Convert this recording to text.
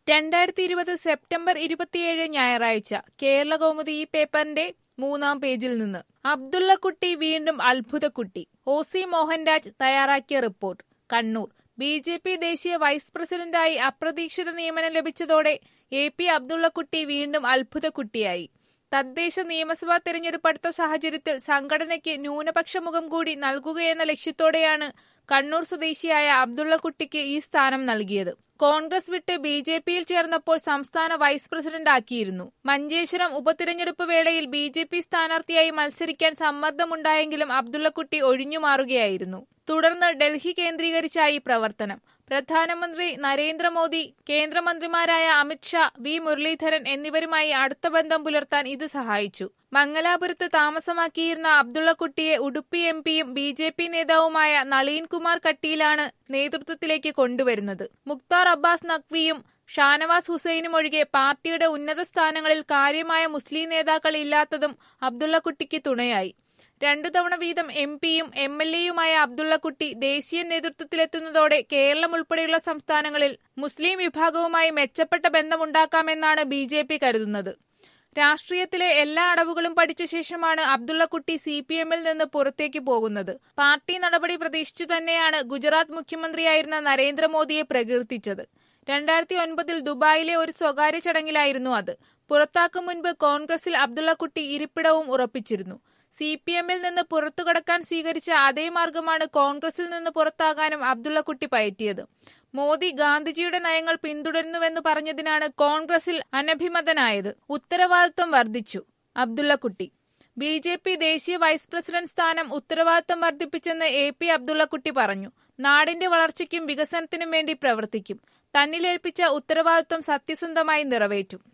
രണ്ടായിരത്തി ഇരുപത് സെപ്റ്റംബർ ഇരുപത്തിയേഴ് ഞായറാഴ്ച കേരളകൗമുദി ഈ പേപ്പറിന്റെ മൂന്നാം പേജിൽ നിന്ന് അബ്ദുള്ളക്കുട്ടി വീണ്ടും അത്ഭുതക്കുട്ടി ഒ സി മോഹൻരാജ് തയ്യാറാക്കിയ report Kannur B J P ദേശീയ വൈസ് പ്രസിഡന്റായി അപ്രതീക്ഷിത നിയമനം ലഭിച്ചതോടെ എ പി അബ്ദുള്ളക്കുട്ടി വീണ്ടും അത്ഭുതക്കുട്ടിയായി തദ്ദേശ നിയമസഭാ തെരഞ്ഞെടുപ്പ് അടുത്ത സാഹചര്യത്തിൽ സംഘടനയ്ക്ക് ന്യൂനപക്ഷ മുഖം കൂടി നൽകുകയെന്ന ലക്ഷ്യത്തോടെയാണ് കണ്ണൂർ സ്വദേശിയായ അബ്ദുള്ളക്കുട്ടിക്ക് ഈ സ്ഥാനം നൽകിയത് കോൺഗ്രസ് വിട്ട് ബി ജെ പിയിൽ ചേർന്നപ്പോൾ സംസ്ഥാന വൈസ് പ്രസിഡന്റ് ആക്കിയിരുന്നു മഞ്ചേശ്വരം ഉപതിരഞ്ഞെടുപ്പ് വേളയിൽ ബി ജെ പി സ്ഥാനാർത്ഥിയായി മത്സരിക്കാൻ സമ്മർദ്ദമുണ്ടായെങ്കിലും അബ്ദുള്ളക്കുട്ടി ഒഴിഞ്ഞുമാറുകയായിരുന്നു തുടർന്ന് ഡൽഹി കേന്ദ്രീകരിച്ചായി പ്രവർത്തനം പ്രധാനമന്ത്രി നരേന്ദ്രമോദി കേന്ദ്രമന്ത്രിമാരായ അമിത്ഷാ വി മുരളീധരൻ എന്നിവരുമായി അടുത്ത ബന്ധം പുലർത്താൻ ഇത് സഹായിച്ചു മംഗലാപുരത്ത് താമസമാക്കിയിരുന്ന അബ്ദുള്ളക്കുട്ടിയെ ഉടുപ്പി എം പിയും ബി ജെ പി നേതാവുമായ നളീൻ കുമാർ കട്ടിയിലാണ് നേതൃത്വത്തിലേക്ക് കൊണ്ടുവരുന്നത് മുക്താർ അബ്ബാസ് നഖ്വിയും ഷാനവാസ് ഹുസൈനും ഒഴികെ പാർട്ടിയുടെ ഉന്നത സ്ഥാനങ്ങളിൽ കാര്യമായ മുസ്ലിം നേതാക്കൾ ഇല്ലാത്തതും അബ്ദുള്ളക്കുട്ടിക്ക് തുണയായി രണ്ടു തവണ വീതം എം പിയും എം എൽ എയുമായ അബ്ദുള്ളക്കുട്ടി ദേശീയ നേതൃത്വത്തിലെത്തുന്നതോടെ കേരളം ഉൾപ്പെടെയുള്ള സംസ്ഥാനങ്ങളിൽ മുസ്ലിം വിഭാഗവുമായി മെച്ചപ്പെട്ട ബന്ധമുണ്ടാക്കാമെന്നാണ് ബി ജെ പി കരുതുന്നത് രാഷ്ട്രീയത്തിലെ എല്ലാ അടവുകളും പഠിച്ച ശേഷമാണ് അബ്ദുള്ളക്കുട്ടി സി പി എമ്മിൽ നിന്ന് പുറത്തേക്ക് പോകുന്നത് പാർട്ടി നടപടി പ്രതീക്ഷിച്ചു തന്നെയാണ് ഗുജറാത്ത് മുഖ്യമന്ത്രിയായിരുന്ന നരേന്ദ്രമോദിയെ പ്രകീർത്തിച്ചത് രണ്ടായിരത്തി ഒൻപതിൽ ദുബായിലെ ഒരു സ്വകാര്യ ചടങ്ങിലായിരുന്നു അത് പുറത്താക്കും മുൻപ് കോൺഗ്രസിൽ അബ്ദുള്ളക്കുട്ടി ഇരിപ്പിടവും ഉറപ്പിച്ചിരുന്നു സി പി എമ്മിൽ നിന്ന് പുറത്തുകടക്കാൻ സ്വീകരിച്ച അതേ മാർഗമാണ് കോൺഗ്രസിൽ നിന്ന് പുറത്താകാനും അബ്ദുള്ളക്കുട്ടി പയറ്റിയത് മോദി ഗാന്ധിജിയുടെ നയങ്ങൾ പിന്തുടരുന്നുവെന്ന് പറഞ്ഞതിനാണ് കോൺഗ്രസിൽ അനഭിമതനായത് ഉത്തരവാദിത്വം വർദ്ധിച്ചു അബ്ദുള്ളക്കുട്ടി ബി ജെ പി ദേശീയ വൈസ് പ്രസിഡന്റ് സ്ഥാനം ഉത്തരവാദിത്തം വർദ്ധിപ്പിച്ചെന്ന് എ പി അബ്ദുള്ളക്കുട്ടി പറഞ്ഞു നാടിന്റെ വളർച്ചയ്ക്കും വികസനത്തിനും വേണ്ടി പ്രവർത്തിക്കും തന്നിലേൽപ്പിച്ച ഉത്തരവാദിത്വം സത്യസന്ധമായി നിറവേറ്റും